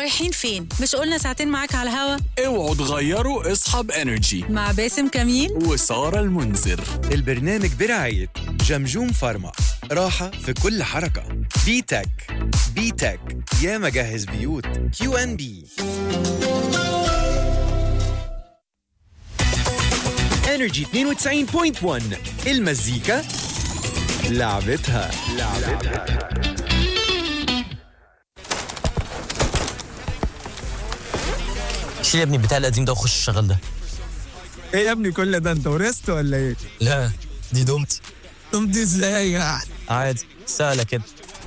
رايحين فين؟ مش قلنا ساعتين معاك على الهوا اوعوا تغيروا اصحاب انرجي مع باسم كميل وسارة المنذر البرنامج برعاية جمجوم فارما راحة في كل حركة بيتك بيتك يا مجهز بيوت كيو ان بي انرجي 92.1 المزيكا لعبتها لعبتها شيل يا ابني البتاع القديم ده وخش الشغل ده ايه يا ابني كل ده انت ورثت ولا ايه؟ لا دي دومتي طب دي ازاي يعني؟ عادي سهلة كده